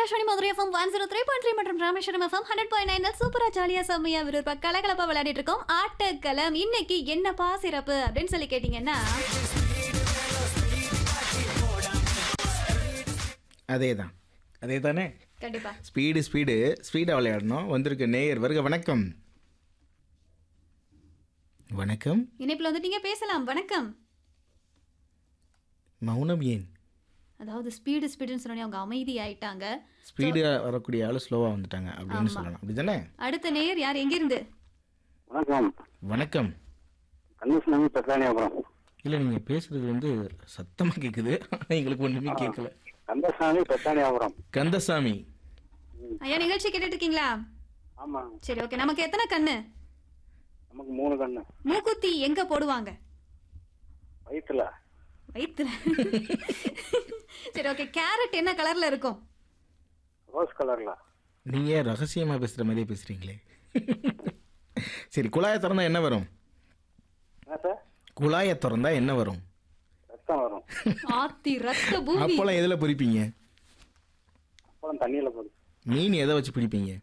Akashvani Madurai FM one zero three point three மற்றும் Rameswaram FM hundred point nine சூப்பரா ஜாலியா செம்மையா விருப்ப கலகலப்பா விளையாடிட்டு இருக்கோம் ஆட்டக்களம் இன்னைக்கு என்னப்பா சிறப்பு அப்படின்னு சொல்லி கேட்டீங்கன்னா அதே தான் அதே தானே கண்டிப்பா ஸ்பீடு ஸ்பீடு ஸ்பீடாக விளையாடணும் வந்திருக்க நேயர் வருக வணக்கம் வணக்கம் இணைப்புல வந்துட்டீங்க பேசலாம் வணக்கம் மௌனம் ஏன் அதாவது ஸ்பீடு ஸ்பீடுன்னு சொன்னோடனே அவங்க அமைதி ஆயிட்டாங்க ஸ்பீடு வரக்கூடிய ஆள் ஸ்லோவாக வந்துட்டாங்க அப்படின்னு ஆமா. சொல்லலாம் அப்படி தானே அடுத்த நேயர் யார் எங்கிருந்து வணக்கம் வணக்கம் கந்தசாமி பெட்ரானியாபுரம் இல்லை நீங்கள் பேசுறது வந்து சத்தமாக கேட்குது ஆனால் எங்களுக்கு ஒன்றுமே கேட்கல கந்தசாமி பெட்ரானியாபுரம் கந்தசாமி ஐயா நிகழ்ச்சி கேட்டுட்டு இருக்கீங்களா ஆமா சரி ஓகே நமக்கு எத்தனை கண்ணு நமக்கு மூணு கண்ணு மூக்குத்தி எங்க போடுவாங்க வயிற்றுல வயிற்றுல சரி ஓகே கேரட் என்ன கலர்ல இருக்கும் ரோஸ் கலர்ல நீங்கள் ரகசியமாக பேசுகிற மாதிரியே பேசுகிறீங்களே சரி குழாயை திறந்தா என்ன வரும் என்ன சார் குழாயை திறந்தா என்ன வரும் ரத்தம் வரும் ஆத்தி ரத்த பூமி அப்போல்லாம் எதில் பொரிப்பீங்க அப்புறம் தண்ணியில போகுது மீன் எதை வச்சு பிடிப்பீங்க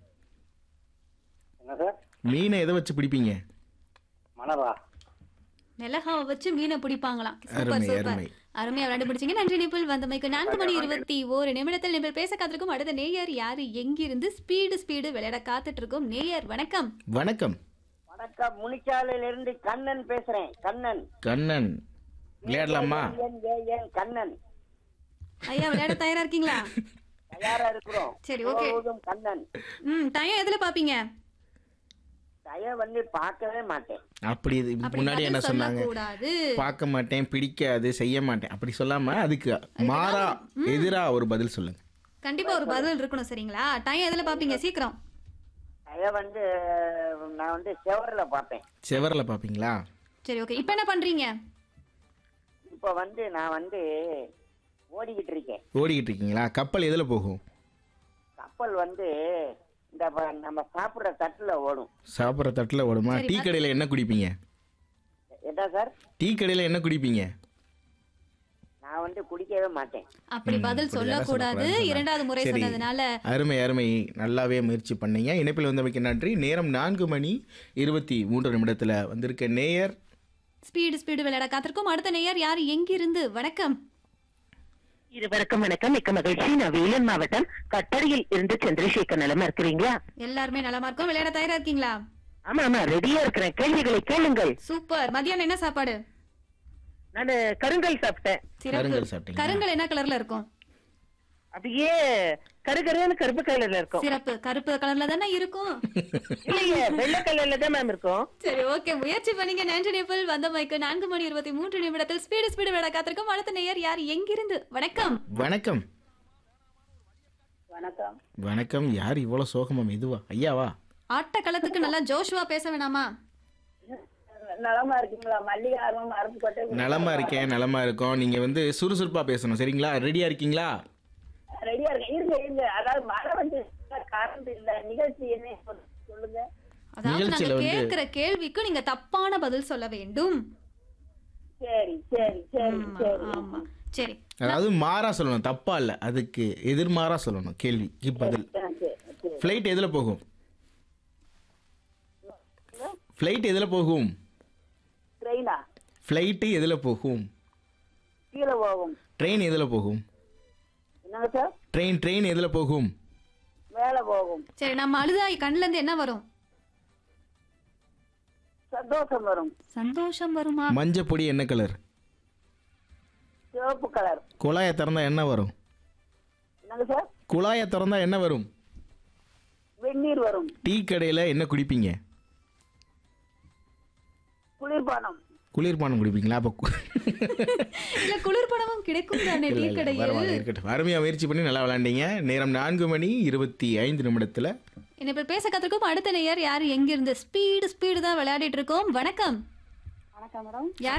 என்ன சார் மீனை எதை வச்சு பிடிப்பீங்க மணலா மிளகாவை வச்சு மீனை பிடிப்பாங்களாம் சூப்பர் அருமை, சூப்பர் அருமை. அருமையா விளையாண்டு பிடிச்சீங்க நன்றி நிபிள் வந்தமைக்கு நான்கு மணி இருபத்தி ஓரு நிமிடத்தில் நிபிள் பேச காத்திருக்கும் அடுத்த நேயர் யாரு எங்கிருந்து ஸ்பீடு ஸ்பீடு விளையாட காத்துட்டு இருக்கோம் நேயர் வணக்கம் வணக்கம் வணக்கம் முனிச்சாலையில இருந்து கண்ணன் பேசுறேன் கண்ணன் கண்ணன் விளையாடலாமா என் ஏ என் கண்ணன் ஐயா விளையாட தயாரா இருக்கீங்களா தயாரா இருக்கிறோம் சரி, okay. எப்போதும் கண்ணன் ம் டைம் எதுல பாப்பீங்க தய வந்து பார்க்கவே மாட்டேன் அப்படி இது அப்படி முன்னாடி என்ன பதில் சொன்னாங்க சொல்லக்கூடாது பார்க்க மாட்டேன் பிடிக்காது செய்ய மாட்டேன் அப்படி சொல்லாம அதுக்கு மாறா எதிரா ஒரு பதில் சொல்லுங்க கண்டிப்பா ஒரு பதில் இருக்கணும் சரிங்களா டைம் எதுல பாப்பீங்க சீக்கிரம் தய வந்து நான் வந்து செவரில் பார்ப்பேன் செவரில் பார்ப்பீங்களா சரி ஓகே இப்போ என்ன பண்றீங்க இப்போ வந்து நான் வந்து ஓடிக்கிட்டு இருக்கேன் ஓடிக்கிட்டு இருக்கீங்களா கப்பல் எதில் போகும் கப்பல் வந்து இந்த ப- நம்ம சாப்பிடுற தட்டுல ஓடும் சாப்பிட்ற தட்டில் ஓடுமா டீ கடையில் என்ன குடிப்பீங்க என்ன சார் டீ கடையில் என்ன குடிப்பீங்க நான் வந்து குடிக்கவே மாட்டேன் அப்படி பதில் இப்படி சொல்லக்கூடாது சொல்லக்கூடாதுன்னு இரண்டாவது முறை சரி. சொன்னதுனால அருமை அருமை நல்லாவே முயற்சி பண்ணீங்க இணைப்பில் வந்தமைக்கு நன்றி நேரம் நான்கு மணி இருபத்தி மூன்று நிமிடத்தில் வந்திருக்க நேயர் ஸ்பீடு ஸ்பீடு விளையாட காத்திருக்கும் அடுத்த நேயர் யார் எங்கிருந்து வணக்கம் இருவருக்கும் வணக்கம் மிக்க மகிழ்ச்சி நான் வேலூர் மாவட்டம் கட்டடியில் இருந்து சந்திரசேகர் நிலமா இருக்கிறீங்களா எல்லாருமே நலமா இருக்கும் விளையாட தயாரா இருக்கீங்களா ஆமா ஆமா ரெடியா இருக்கிறேன் கேள்விகளை கேளுங்கள் சூப்பர் மதியானம் என்ன சாப்பாடு நான் கருங்கல் சாப்பிட்டேன் சிறப்பு கருங்கல் சாப்பிட்டீங்களா? கருங்கல் என்ன கலர்ல இருக்கும் அப்படியே கருகருன்னு கருப்பு கலர்ல இருக்கும் சிறப்பு கருப்பு கலர்ல தானே இருக்கும் இல்லையே வெள்ளை கலர்ல தான் மேம் இருக்கும் சரி ஓகே முயற்சி பண்ணீங்க நன்றி நிபிள் வந்த மைக்கு நான்கு மணி இருபத்தி மூன்று நிமிடத்தில் ஸ்பீடு ஸ்பீடு விளையாட காத்திருக்கும் அடுத்த நேயர் யார் எங்கிருந்து வணக்கம் வணக்கம் வணக்கம் வணக்கம் யார் இவ்வளோ சோகமா மெதுவா ஐயாவா ஆட்டக்களத்துக்கு நல்லா ஜோஷுவா பேச வேணாமா நலமா இருக்கீங்களா மல்லிகை ஆர்வம் அருப்பு கொட்டை நலமா இருக்கேன் நலமா இருக்கோம் நீங்க வந்து சுறுசுறுப்பா பேசணும் சரிங்களா ரெடியா இருக்கீங்களா ரெடியா இருக்கேன் இருங்க இருங்க அதாவது மழை வந்து கரண்ட் இல்ல நிகழ்ச்சி என்ன சொல்லுங்க அதாவது நாங்க நிகழ்ச்சியில வந்து- கேட்கிற கேள்விக்கு நீங்க தப்பான பதில் சொல்ல வேண்டும் சரி சரி சரி ஆமா, சரி ஆமா சரி அதாவது மாறா சொல்லணும் தப்பா இல்ல அதுக்கு எதிர்மாறா சொல்லணும் கேள்விக்கு பதில் சரி, சரி ஃப்ளைட் எதில் போகும் ஃப்ளைட் எதில் போகும் ட்ரெயினா ஃப்ளைட்டு எதில் போகும் கீழே போகும் ட்ரெயின் எதில் போகும் என்னங்க சார் ட்ரெயின் ட்ரெயின் எதில் போகும் மேலே போகும் சரி நம்ம அழுதா கண்ணுல இருந்து என்ன வரும் சந்தோஷம் வரும் சந்தோஷம் வருமா மஞ்சள் பொடி என்ன கலர் சிவப்பு கலர் குழாயை திறந்தா என்ன வரும் என்னங்க சார் குழாயை திறந்தா என்ன வரும் வெந்நீர் வரும் டீ கடையில் என்ன குடிப்பீங்க குளிர்பானம் குளிர்பானம் குடிப்பீங்களா அப்போ கு- இல்ல குளிர்படமும் கிடைக்கும் தானே இல்ல, டீ இல்ல, கடையில் பரவாயில்ல, இருக்கட்டும் அருமையாக முயற்சி பண்ணி நல்லா விளாண்டீங்க நேரம் நான்கு மணி இருபத்தி ஐந்து நிமிடத்தில் என்ன இப்ப பேச கத்திருக்கோம் அடுத்த நேயர் யார் எங்கிருந்து ஸ்பீடு ஸ்பீடு தான் விளையாடிட்டு இருக்கோம் வணக்கம் வணக்கம் மேடம் யார்